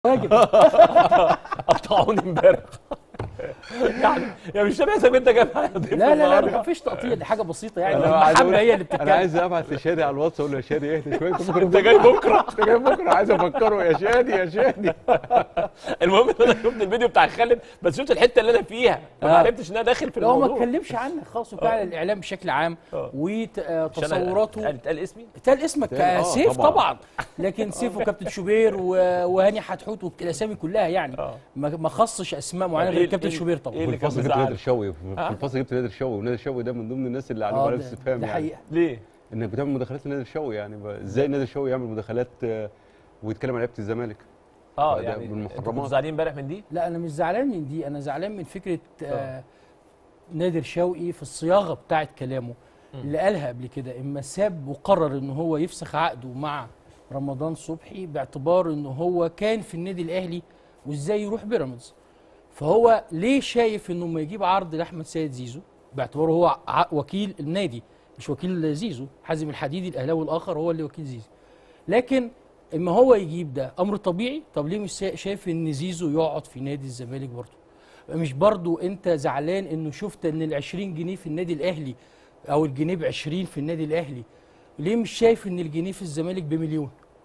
واجب قطعوني امبارح يعني يعني مش سامع انت جايب معايا ضيف لا لا لا النهاردة. ما فيش تقطيع دي حاجه بسيطه يعني أنا عايز المحبه أقول- هي اللي انا بتتكلم عايز ابعت لشادي على الواتس اقول له يا شادي اهدى شويه انت بكره انت جاي بكره انت جاي بكره عايز افكره يا شادي يا شادي المهم ان انا شفت الفيديو بتاع خالد بس شفت الحته اللي انا فيها ما آه. عرفتش ان انا داخل في لا هو ما الموضوع اتكلمش عنك خالص وكان على الاعلام بشكل عام آه. عشان أنا- وتصوراته قال اتقال اسمي اتقال اسمك اتقال، آه، سيف طبعاً. طبعا لكن سيف وكابتن شوبير و- وهاني حتحوت والاسامي كلها يعني آه. ما ما خصش اسماء معينه طب غير إيه- كابتن إيه- شوبير إيه طبعا اللي في كان الفصل جبت مزعل؟ نادر الشوي في آه. الفصل جبت نادر الشوي ونادر الشوي ده من ضمن الناس اللي عليهم اه علامه ده, استفهام ده يعني حقيقه ليه؟ انك بتعمل مداخلات لنادر الشوي يعني ب- ازاي نادر الشوي يعمل مداخلات آه، ويتكلم عن لعيبه الزمالك اه ده يعني بالمحرمات. انتوا كنتوا زعلانين امبارح من دي؟ لا انا مش زعلان من دي انا زعلان من فكره آه نادر شوقي في الصياغه بتاعت كلامه اللي قالها قبل كده اما ساب وقرر ان هو يفسخ عقده مع رمضان صبحي باعتبار ان هو كان في النادي الاهلي وازاي يروح بيراميدز فهو ليه شايف انه ما يجيب عرض لاحمد سيد زيزو باعتباره هو ع- وكيل النادي مش وكيل زيزو حازم الحديدي الاهلاوي الاخر هو اللي وكيل زيزو لكن اما هو يجيب ده امر طبيعي طب ليه مش شا- شايف ان زيزو يقعد في نادي الزمالك برضه مش برضه انت زعلان انه شفت ان ال 20 جنيه في النادي الاهلي او الجنيه ب 20 في النادي الاهلي ليه مش شايف ان الجنيه في الزمالك بمليون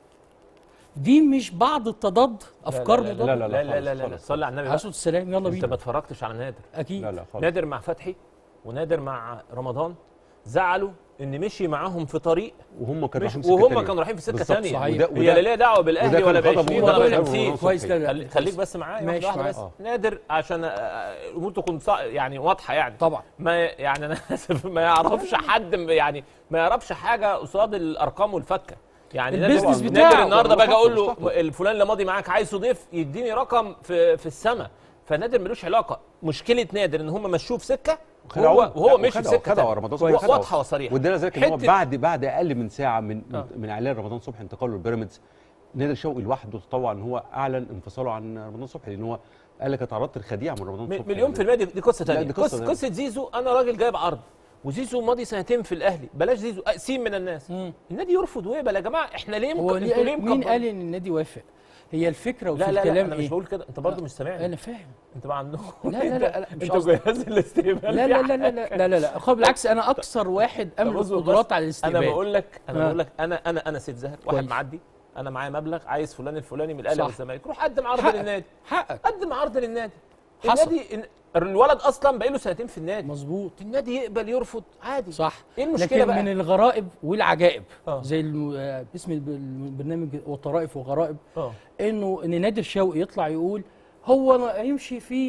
دي مش بعض التضاد افكار لا لا مضادة لا لا لا لا, لا, لا. خالص. صلي على النبي عليه بقى. الصلاه والسلام يلا انت بينا ما اتفرجتش على نادر اكيد لا لا خالص نادر مع فتحي ونادر مع رمضان زعلوا ان مشي معاهم في طريق وهم كانوا مش رايحين في سكة وهم تانية. كانوا رايحين في سكه بالظبط، ثانيه صحيح. وده- هي لا وده- ليها دعوه بالاهلي وده ولا ب كان 20 غضبه ولا ب وده 50 غضبه كويس لا لا خلي- خليك بس معايا ماشي واحده واحده معاك. بس نادر عشان آه، آه، الامور تكون صع- يعني واضحه يعني طبعا ما يعني انا اسف ما يعرفش حد م- يعني ما يعرفش حاجه قصاد الارقام والفكه يعني نادر- البيزنس نادر بتاعه. النهارده باجي اقول له مصلحته. الفلان اللي ماضي معاك عايز ضيف يديني رقم في في السماء فنادر ملوش علاقه مشكله نادر ان هم مشوه في سكه خدعوه. وهو لا، وهو مشي في وخدعه- سكه خدعه تانية. رمضان و- صبحي خدعه. واضحه وصريحه وادانا ذلك ان هو حتة- بعد بعد اقل من ساعه من آه. من اعلان رمضان صبحي انتقاله للبيراميدز نادر شوقي لوحده تطوع ان هو اعلن انفصاله عن رمضان صبحي لان هو قال لك اتعرضت للخديعه من رمضان م- صبحي مليون في المية دي دي قصة لا، تانية دي قصة قصة تانية. قصة زيزو أنا راجل جايب عرض وزيزو ماضي سنتين في الأهلي بلاش زيزو أقسيم من الناس مم. النادي يرفض ويقبل يا جماعة إحنا ليه هو مك... ليه انتوا ليه قال مين مكبرين؟ قال ان النادي وافق هي الفكره وفي لا لا لا الكلام أنا مش ايه بقول كده أنت برضه مش سامعني انا فاهم أنت بقى عندكم لا لا لا لا مش أنتوا قصدي. جهاز الاستقبال لا لا لا لا لا لا لا لا خد بالعكس انا اكثر واحد طب املك اصبر بس. قدرات على أنا الاستقبال بقول لك أنا آه. بقول لك أنا أنا أنا سيد زاهر واحد كويس. معدي أنا معايا مبلغ عايز فلان الفلاني من الأهلي صح. والزمالك روح قدم عرض حقك. للنادي حقك قدم عرض للنادي حصل. النادي الولد أصلا بقى له سنتين في النادي مظبوط النادي يقبل يرفض عادي صح إيه المشكلة لكن بقى؟ من الغرائب والعجائب آه. زي الم... آه، اسم الب- البرنامج وطرائف وغرائب اه انه ان نادر شوقي يطلع يقول هو هيمشي في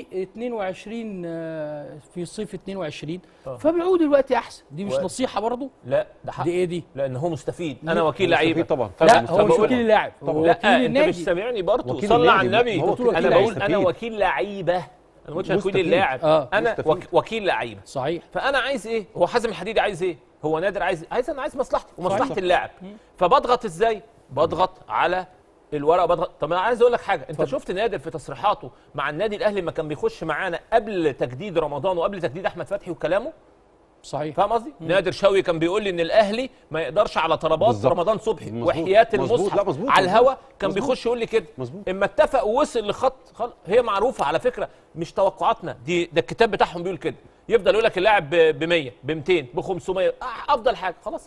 22 آه، في صيف 22 آه. فبيعود دلوقتي احسن دي مش و- نصيحه برضه لا ده حق دي ايه دي لان هو مستفيد ليه؟ انا وكيل هو لعيبه مستفيد طبعا لا هو مش بقول- وكيل اللاعب هو طبعا. وكيل لا انت مش النادي سامعني برضه وكيل صلى على النادي. النبي هو وكيل انا النادي. بقول انا مستفيد. وكيل لعيبه انا ما قلتش وكيل مستفيد. اللاعب آه. انا مستفيد. وك وكيل لعيبه صحيح فانا عايز ايه هو حازم الحديدي عايز ايه هو نادر عايز عايز انا عايز مصلحتي ومصلحه صحيح. اللاعب فبضغط ازاي بضغط على الورقه بضغط طب انا عايز اقول لك حاجه انت اتفضل. شفت نادر في تصريحاته مع النادي الاهلي لما كان بيخش معانا قبل تجديد رمضان وقبل تجديد احمد فتحي وكلامه صحيح فاهم قصدي؟ نادر شوقي كان بيقول لي ان الاهلي ما يقدرش على طلبات بالظبط. رمضان صبحي مظبوط. وحياه مظبوط. المصحف لا، مظبوط. على الهوا مظبوط. كان مظبوط. بيخش يقول لي كده مظبوط. اما اتفق ووصل لخط خل... هي معروفه على فكره مش توقعاتنا دي ده الكتاب بتاعهم بيقول كده يفضل يقول لك اللاعب ب 100 ب 200 ب 500 آه، افضل حاجه خلاص